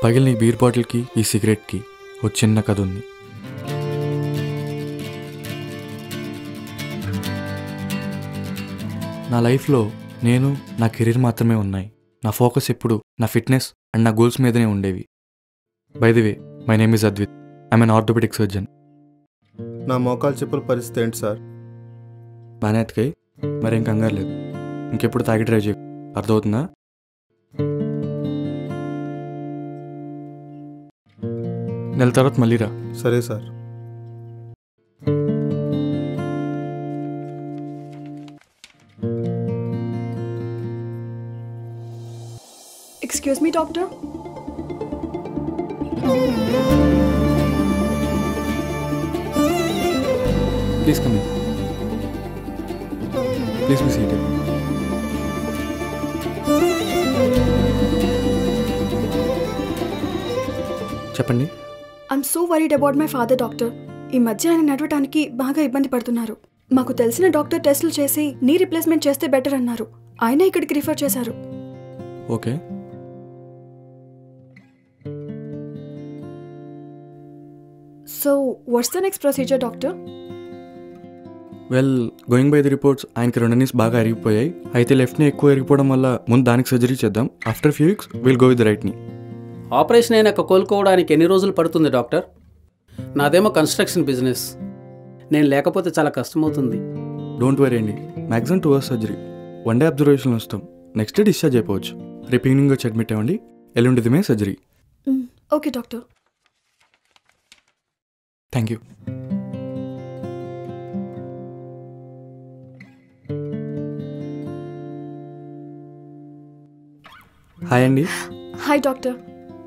పగిలిన ఈ బీర్ బాటిల్కి ఈ సిగరెట్కి ఓ చిన్న కథ ఉంది నా లైఫ్లో నేను నా కెరీర్ మాత్రమే ఉన్నాయి నా ఫోకస్ ఎప్పుడు నా ఫిట్నెస్ అండ్ నా గోల్స్ మీదనే ఉండేవి by the way my name is Advith I'm an orthopaedic surgeon నా మోకాలు చెప్పుల పరిస్థితి ఏంటి సార్ బాగానే ఎత్తుకాయి మరేం కంగారు లేదు ఇంకెప్పుడు తాగి ట్రై చేయ అర్థమవుతుందా నెల తర్వాత మళ్ళీ రా సరే sir Excuse me, doctor? Please come please మీ సీట్ చెప్పండి I'm so worried about my father doctor ఈ మధ్య ఆయన నడవటానికి బాగా ఇబ్బంది పడుతున్నారు మాకు తెలిసిన డాక్టర్ టెస్టులు చేసి నీ రిప్లేస్మెంట్ చేస్తే బెటర్ అన్నారు ఆయన ఇక్కడికి రిఫర్ చేశారు okay so what's the next procedure doctor well going by the reports ఆయనకి రెండు నీస్ బాగా అరిగిపోయాయి అయితే లెఫ్ట్ని ఎక్కువ ఎరిగిపోవడం వల్ల ముందు దానికి సర్జరీ చేద్దాం after few weeks will go with right knee operation అయినాక కోలుకోవడానికి ఎన్ని రోజులు పడుతుంది డాక్టర్ నాదేమో కన్స్ట్రక్షన్ బిజినెస్ నేను లేకపోతే చాలా కష్టమవుతుంది డోంట్ వరీ అండి maximum two hours surgery one day observation వస్తాం నెక్స్ట్ డే డిశ్చార్జ్ అయిపోవచ్చు రేపు ఈవినింగ్ వచ్చి అడ్మిట్ అవ్వండి ఎల్లుండిదిమే surgery okay doctor thank you hi అండి hi doctor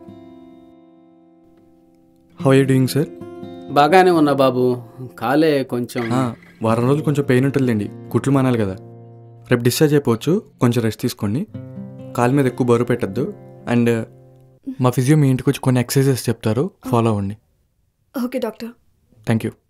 how you doing sir బాగానే ఉన్నా బాబు కాలే కొంచెం వారం రోజులు కొంచెం పెయిన్ ఉంటుందండి కుట్లు మానాలి కదా రేపు డిశ్చార్జ్ అయిపోవచ్చు కొంచెం రెస్ట్ తీసుకోండి కాలు మీద ఎక్కువ బరువు పెట్టద్దు అండ్ మా ఫిజియో మీ ఇంటికి వచ్చి కొన్ని ఎక్సర్సైజెస్ చెప్తారు ఫాలో అవ్వండి okay doctor thank you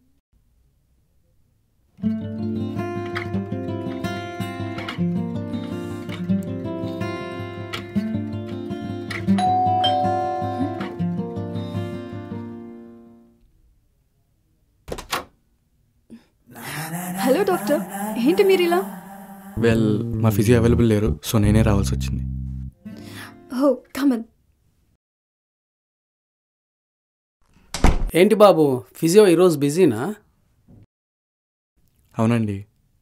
hello doctor ఏంటి మీరు ఇలా వెల్ మా ఫిజియో అవైలబుల్ లేరు సో నేనే రావాల్సి వచ్చింది ఓ కమన్ ఏంటి బాబు ఫిజియో ఈరోజు బిజీనా అవునండి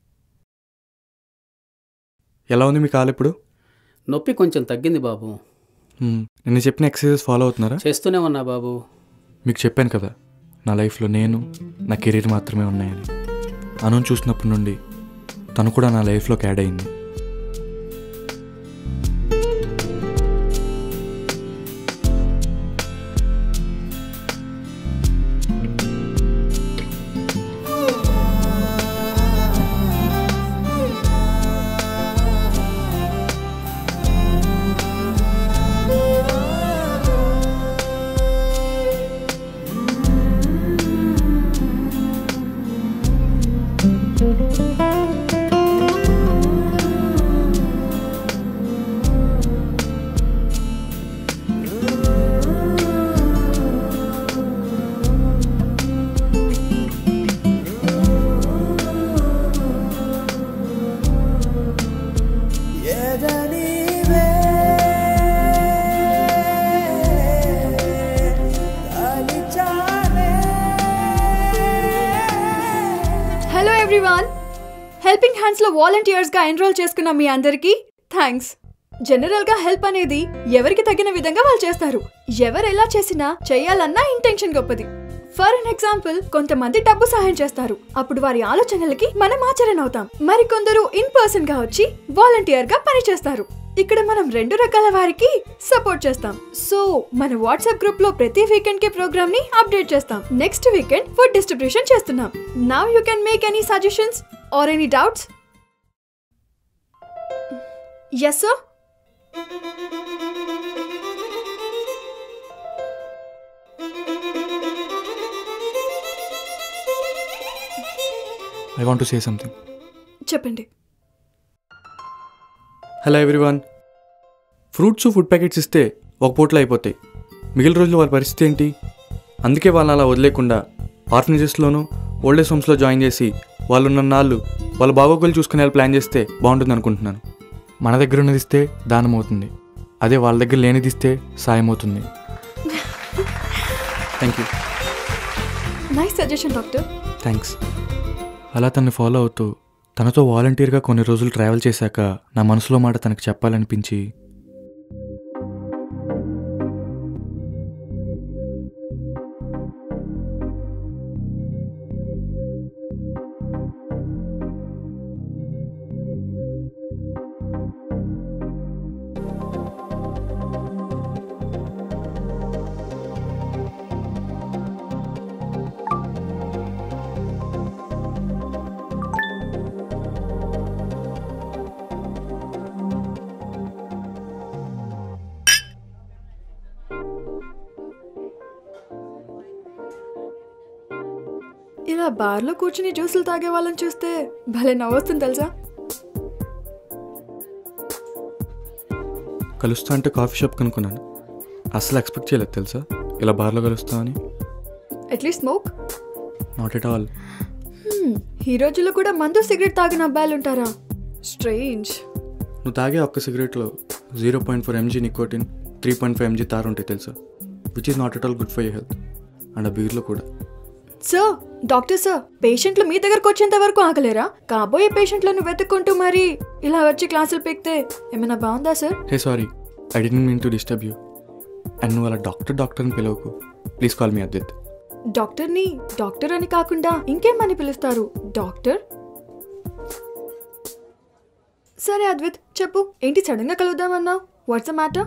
ఎలా ఉంది మీ కాలు ఇప్పుడు నొప్పి కొంచెం తగ్గింది బాబు మ్మ్. నిన్న చెప్పిన ఎక్సర్సైజెస్ ఫాలో అవుతున్నారా చేస్తూనే ఉన్నా బాబు మీకు చెప్పాను కదా నా లైఫ్లో నేను నా కెరీర్ మాత్రమే ఉన్నాయని అను చూసినప్పటి నుండి తను కూడా నా లైఫ్లోకి యాడ్ అయింది హలో ఎవ్రీవాన్ హెల్పింగ్ హ్యాండ్స్ లో వాలంటీర్స్ గా ఎన్రోల్ చేసుకున్న మీ అందరికీ థ్యాంక్స్ జనరల్ గా హెల్ప్ అనేది ఎవరికి తగిన విధంగా వాళ్ళు చేస్తారు ఎవరు ఎలా చేసినా చేయాలన్న ఇంటెన్షన్ గొప్పది ఫర్ అన్ ఎగ్జాంపుల్ కొంతమంది డబ్బు సహాయం చేస్తారు అప్పుడు వారి ఆలోచనలకి మనం ఆచరణ అవుతాం మరికొందరు ఇన్ పర్సన్ గా వచ్చి వాలంటీర్ గా పని చేస్తారు ఇక్కడ మనం రెండు రకాల వారికి సపోర్ట్ చేస్తాం సో మన వాట్సాప్ గ్రూప్ లో ప్రతి వీకెండ్ కి ప్రోగ్రామ్ ని అప్డేట్ చేస్తాం నెక్స్ట్ వీకెండ్ ఫుడ్ డిస్ట్రిబ్యూషన్ చేస్తున్నాం now you can make any suggestions or any doubts yes sir I want to say something చెప్పండి hello everyone fruits food packets ఇస్తే ఒక పూటలో అయిపోతాయి మిగిలిన రోజులు వాళ్ళ పరిస్థితి ఏంటి అందుకే వాళ్ళని అలా వదిలేకుండా ఆర్ఫనేజెస్లోనూ ఓల్డేజ్ హోమ్స్లో జాయిన్ చేసి వాళ్ళు ఉన్న నాళ్ళు వాళ్ళ బాగోగులు చూసుకునే ప్లాన్ చేస్తే బాగుంటుంది అనుకుంటున్నాను మన దగ్గర ఉన్నది ఇస్తే దానం అవుతుంది అదే వాళ్ళ దగ్గర లేనిది ఇస్తే సాయం అవుతుంది thank you nice suggestion doctor thanks అలా తనని ఫాలో అవుతూ తనతో వాలంటీర్గా కొన్ని రోజులు ట్రావెల్ చేశాక నా మనసులో మాట తనకు చెప్పాలనిపించి ఇలా బార్లో కూర్చుని జ్యూసులు తాగే వాళ్ళని చూస్తే భలే నవ్వొస్తుంది తెలుసా కలుస్తా అంటే కాఫీ షాప్ కనుక్కున్నాను అసలు ఎక్స్పెక్ట్ చేయలేదు తెలుసా ఇలా బార్లో కలుస్తామని at least smoke not at all ఈ రోజుల్లో కూడా మందు సిగరెట్ తాగిన అబ్బాయిలు ఉంటారా స్ట్రేంజ్ నువ్వు తాగే ఒక్క సిగరెట్లో zero point four mg nicotine three point five mg తారు ఉంటాయి తెలుసా which is not at all good for your health and ఆ బీర్లో కూడా సార్ డాక్టర్ సార్ పేషెంట్లు మీ దగ్గరకు వచ్చేంత వరకు ఆగలేరా కాబోయే పేషెంట్లను వెతుక్కుంటూ మరి ఇలా వచ్చి క్లాసులు పెక్తే ఏమైనా బాగుందా sir hey sorry I didn't mean to disturb you and నువ్వు అలా డాక్టర్ డాక్టర్ అని పిలవకు ప్లీజ్ కాల్ మీ అద్విత్ డాక్టర్ని డాక్టర్ అని కాకుండా ఇంకేమని పిలుస్తారు డాక్టర్ సరే అద్విత్ చెప్పు ఏంటి సడన్ గా కలుద్దామన్నావు వాట్స్ మ్యాటర్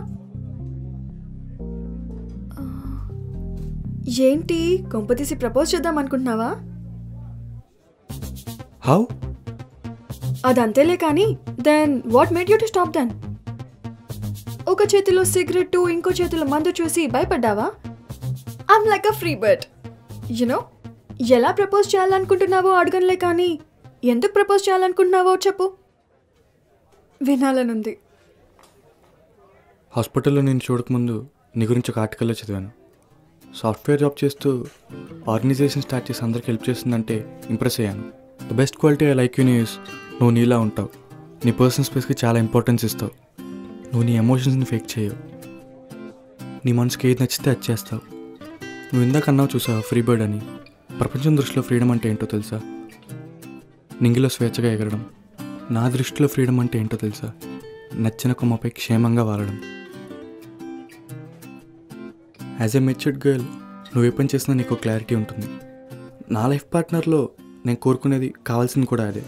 ఏంటి కొంపతీసి ప్రపోజ్ చేద్దాం అనుకుంటున్నావా హౌ అదంతేలే కానీ then what made you to stop then ఒక చేతిలో సిగరెట్ ఇంకో చేతిలో మందు చూసి భయపడ్డావా I'm like a free bird you know ఎలా ప్రపోజ్ చేయాలనుకుంటున్నావో అడగనులే కానీ ఎందుకు ప్రపోజ్ చేయాలనుకుంటున్నావో చెప్పు వినాలనుంది హాస్పిటల్లో నేను చూడకముందు నీ గురించి ఒక ఆర్టికల్లో చదివాను సాఫ్ట్వేర్ జాబ్ చేస్తూ ఆర్గనైజేషన్ స్టార్ట్ చేసి అందరికి హెల్ప్ చేస్తుందంటే ఇంప్రెస్ అయ్యాను the best quality I like you news నువ్వు నీలా ఉంటావు నీ పర్సనల్ స్పేస్కి చాలా ఇంపార్టెన్స్ ఇస్తావు నువ్వు నీ ఎమోషన్స్ని ఫేక్ చేయవు నీ మనసుకి ఏది నచ్చితే అది చేస్తావు నువ్వు ఇందాక అన్నావు చూసావు ఫ్రీ బర్డ్ అని ప్రపంచం దృష్టిలో ఫ్రీడమ్ అంటే ఏంటో తెలుసా నింగిలో స్వేచ్ఛగా ఎగరడం నా దృష్టిలో ఫ్రీడమ్ అంటే ఏంటో తెలుసా నచ్చిన కొమ్మపై క్షేమంగా వాలడం యాజ్ ఎ మెచ్యూర్డ్ గర్ల్ నువ్వు ఏ పని చేసినా నీకు క్లారిటీ ఉంటుంది నా లైఫ్ పార్ట్నర్లో నేను కోరుకునేది కావాల్సింది కూడా అదే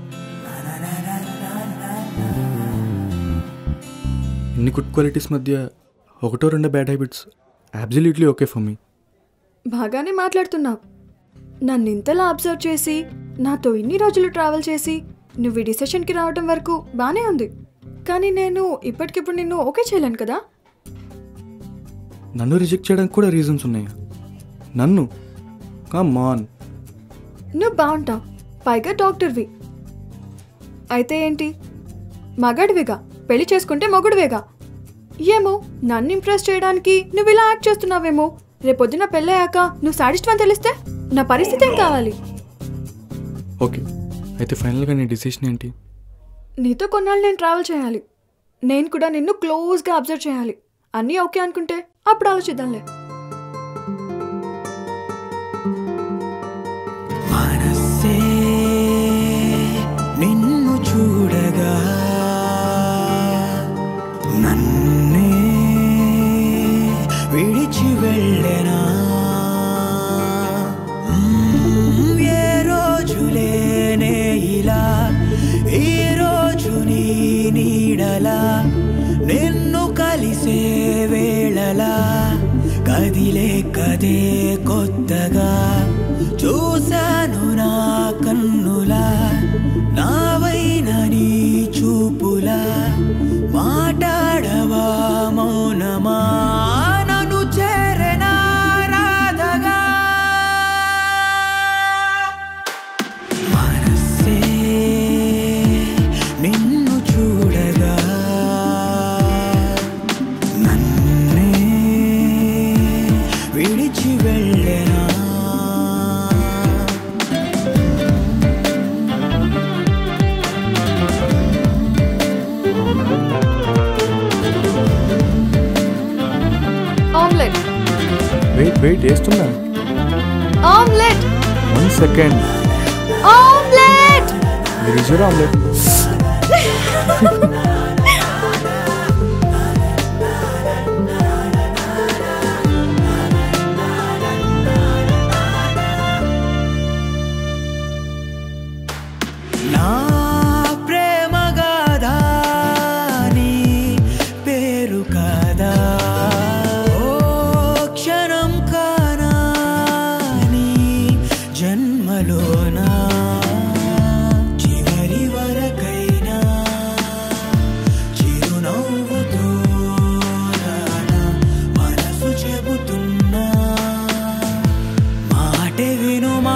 ఇన్ని గుడ్ క్వాలిటీస్ మధ్య ఒకటో రెండో bad habits absolutely okay for me బాగానే మాట్లాడుతున్నావు నన్ను ఇంతలా అబ్జర్వ్ చేసి నాతో ఇన్ని రోజులు ట్రావెల్ చేసి నువ్వు ఈ డిసిషన్కి రావడం వరకు బాగానే ఉంది కానీ నేను ఇప్పటికిప్పుడు నిన్ను ఓకే చేయలేను కదా నన్ను రిజెక్ట్ చేయడానికి కూడా రీజన్స్ ఉన్నాయా నన్ను కమ్ ఆన్ నువ్వు బాగుంటావు పైగా డాక్టర్వి అయితే ఏంటి మగాడివిగా పెళ్లి చేసుకుంటే మొగుడివేగా ఏమో నన్ను ఇంప్రెస్ చేయడానికి నువ్వు ఇలా యాక్ట్ చేస్తున్నావేమో రేపొద్దున పెళ్ళయ్యాక నువ్వు సాడిస్ట్ అని తెలిస్తే నా పరిస్థితి ఏం కావాలి ఓకే అయితే ఫైనల్గా నీ డిసిషన్ ఏంటి నీతో కొన్నాళ్ళు నేను ట్రావెల్ చేయాలి నేను కూడా నిన్ను క్లోజ్గా అబ్జర్వ్ చేయాలి అన్నీ ఓకే అనుకుంటే అప్పుడు ఆలోచిద్దాంలే మనసే నిన్ను చూడగా నన్నే విడిచి వెళ్ళనా మ్మ్, ఏ రోజులేనే ఇలా ఈ రోజు నీ నీడలా నిన్ను కలిసే వేళలా కదిలే కదే కొత్తగా చూశాను నా కన్నులా నావైన నీ చూపులా మాట్లాడవా మౌనమా నన్ను చేరనా రాధగా మనసే నిన్ను చూడగా నన్నే ఆమ్లెట్ వెయిట్ వెయిట్ వేస్తున్నా ఆమ్లెట్ వన్ సెకండ్ ఆమ్లెట్ మీరు ఇచ్చారు ఆమ్లెట్ నా ప్రేమ గాథా నీ పేరు కాదా ఓ క్షణం కానా నీ జన్మలోనా చివరి వరకైనా చిరునవ్వుతో రానా మనసు చెబుతున్నా మాటే వినుమా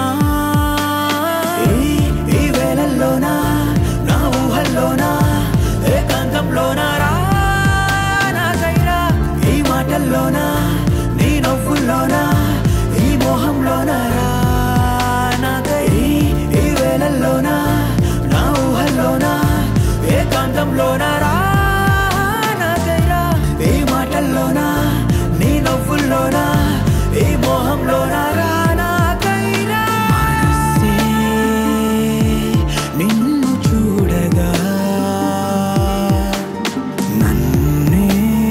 ఈ ఈ వేళల్లోనా నా ఊహల్లోనా ఏకాంతంలోనా రా నాకైనా ఈ మాటల్లోనా నీ నవ్వుల్లోనా ఈ మోహంలోనా రా నాకై ఈ వేళల్లోనా నా ఊహల్లోనా ఏకాంతంలోనా రా నాకైనా ఈ మాటల్లోనా నీ నవ్వుల్లోనా ఈ మోహంలోనా రా నాకైనా మనసే నిన్ను చూడగా నన్నే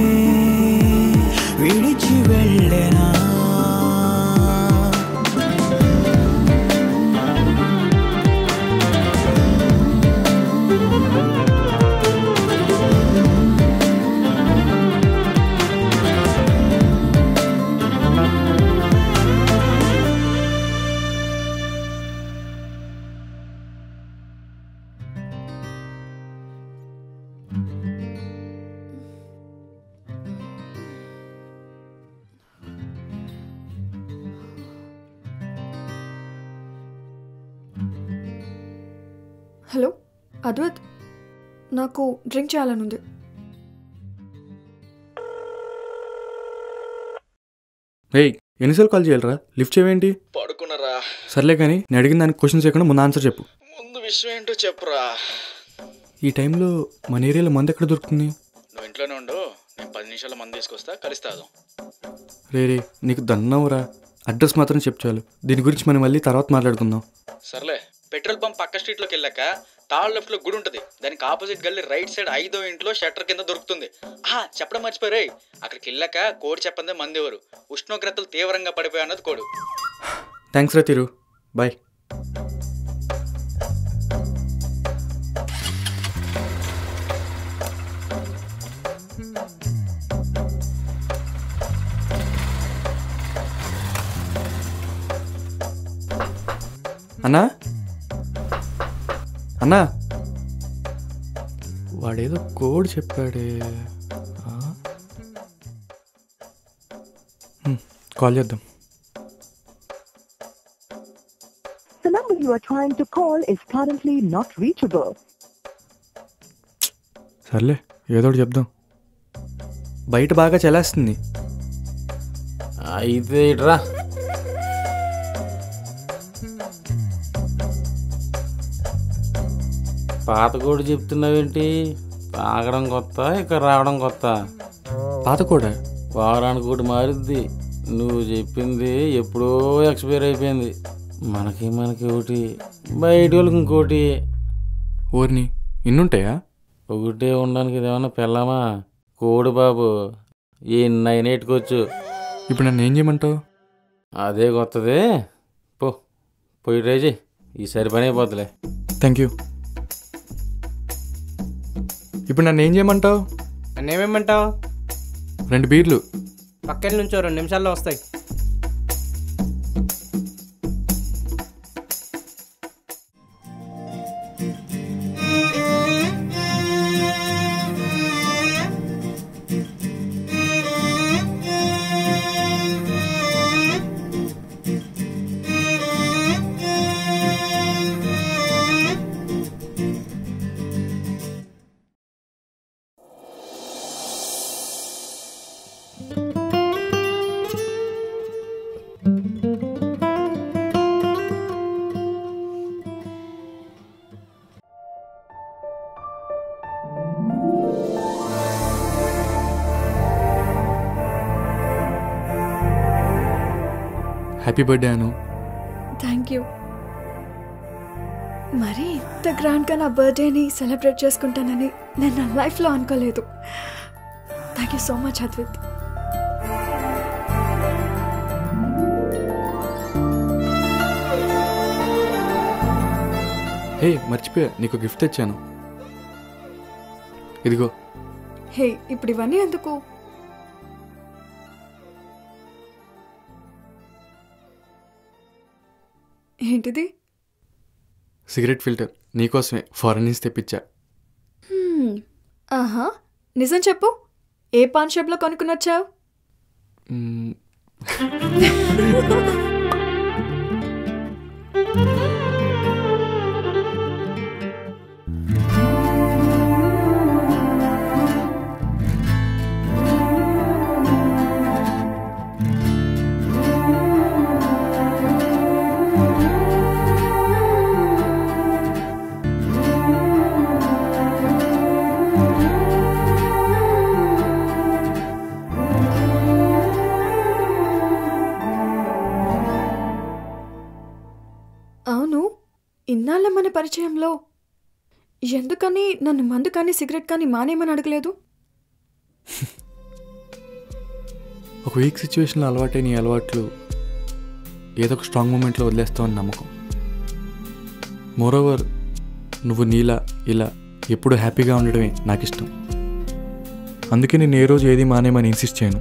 విడిచి వెళ్ళెనా హలో అద్వత్ నాకు డ్రింక్ చేయాలనుంది రేయ్ ఎన్నిసార్లు కాల్ చేయాలరా లిఫ్ట్ చేయవేంటి పడుకున్నారా సర్లే కానీ నేను అడిగిన దానికి క్వశ్చన్స్ చేయకుండా ముందు ఆన్సర్ చెప్పు ముందు విషయం ఏంటో చెప్పురా ఈ టైంలో మన ఏరియాలో మంది ఎక్కడ దొరుకుతుంది నువ్వు ఇంట్లోనే ఉండు నేను పది నిమిషాల మంది తీసుకొస్తా కలిస్తాదు రే రే నీకు దన్నవురా అడ్రస్ మాత్రం చెప్పు చాలు దీని గురించి మనం మళ్ళీ తర్వాత మాట్లాడుకుందాం సర్లే పెట్రోల్ పంప్ పక్క స్ట్రీట్లోకి వెళ్ళాక తాళ లెఫ్ట్లో గుడి ఉంటుంది దానికి ఆపోజిట్ గల్లీ రైట్ సైడ్ ఐదో ఇంట్లో షట్టర్ కింద దొరుకుతుంది ఆహా చెప్పడం మర్చిపోయారే అక్కడికి వెళ్ళాక కోడి చెప్పందే మంది ఎవరు ఉష్ణోగ్రతలు తీవ్రంగా పడిపోయి అన్నది కోడు థ్యాంక్స్ రా తిరు బాయ్ అన్నా అన్నా వాడేదో కోడ్ చెప్పాడే ఆ? హ్మ్, కాల్ చేద్దాం The number you are trying to call is currently not reachable. సర్లే ఏదో ఒకటి చెప్దాం బయట బాగా చలేస్తుంది అయితే ఇట్రా పాత కోడి చెప్తున్నావేంటి తాగడం కొత్త ఇక రావడం కొత్త పాత కూడా వారానికి ఒకటి మారుద్ది నువ్వు చెప్పింది ఎప్పుడో ఎక్స్పైర్ అయిపోయింది మనకి మనకి ఒకటి బయట వాళ్ళకి ఇంకోటి ఊరిని ఇన్నుంటాయా ఒకటే ఉండడానికి ఇదేమన్నా పెళ్ళామా కోడి బాబు ఎన్ని అయినా ఎట్టుకోవచ్చు ఇప్పుడు నన్ను ఏం చేయమంటావు అదే కొత్తదే పో పోయి ట్రై చేయి ఈసారి పని అయిపోద్దిలే థ్యాంక్ యూ ఇప్పుడు నన్ను ఏం చేయమంటావు నన్నేమేమంటావు రెండు బీర్లు పక్కన నుంచో రెండు నిమిషాల్లో వస్తాయి happy birthday Anu thank you మరి ఇంత గ్రాండ్గా నా బర్త్డేని సెలబ్రేట్ చేసుకుంటానని నేను నా లైఫ్లో అనుకోలేదు thank you so much Advith hey మర్చిపోయా నీకు గిఫ్ట్ తెచ్చాను ఇదిగో హే ఇప్పుడు ఇవన్నీ ఎందుకు ఏంటిది సిగరెట్ ఫిల్టర్ నీకోసమే ఫారెన్ నుంచి తెప్పించా హ్మ్. ఆహా నిజం చెప్పు ఏ పాన్ షాప్లో కొనుక్కుని వచ్చావు మ్మ్, అవును ఇన్నాళ్ళ మన పరిచయంలో ఎందుకని నన్ను మందు కానీ సిగరెట్ కానీ మానేమని అడగలేదు ఒక వీక్ సిచ్యువేషన్లో అలవాటైన ఈ అలవాట్లు ఏదో ఒక స్ట్రాంగ్ మూమెంట్లో వదిలేస్తావని నమ్మకం మోరోవర్ నువ్వు నీలా ఇలా ఎప్పుడు హ్యాపీగా ఉండడమే నాకు ఇష్టం అందుకే నేను ఏ రోజు ఏది మానేమని ఇన్సిస్ట్ చేయను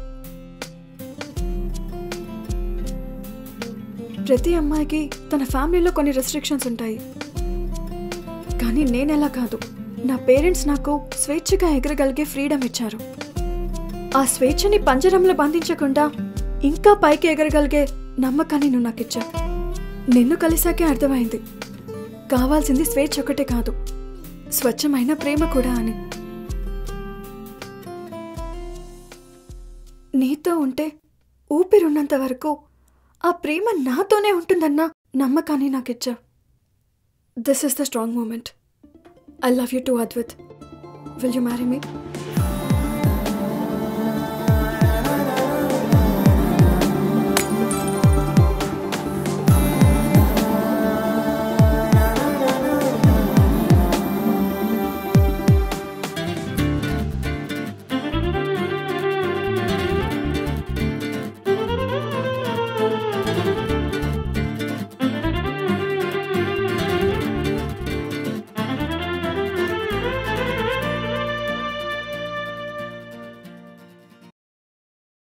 ప్రతి అమ్మాయికి తన ఫ్యామిలీలో కొన్ని రెస్ట్రిక్షన్స్ ఉంటాయి కానీ నేనెలా కాదు నా పేరెంట్స్ నాకు స్వేచ్ఛగా ఎగరగలిగే ఫ్రీడమ్ ఇచ్చారు ఆ స్వేచ్ఛని పంజరంలో బంధించకుండా ఇంకా పైకి ఎగరగలిగే నమ్మకాన్ని నువ్వు నాకు ఇచ్చావు నిన్ను కలిసాకే అర్థమైంది కావాల్సింది స్వేచ్ఛ ఒకటే కాదు స్వచ్ఛమైన ప్రేమ కూడా అని నీతో ఉంటే ఊపిరున్నంత వరకు ఆ ప్రేమ నాతోనే ఉంటుందన్న నమ్మకాన్ని నాకు ఇచ్చా this is the strong moment I love you too Advith will you marry me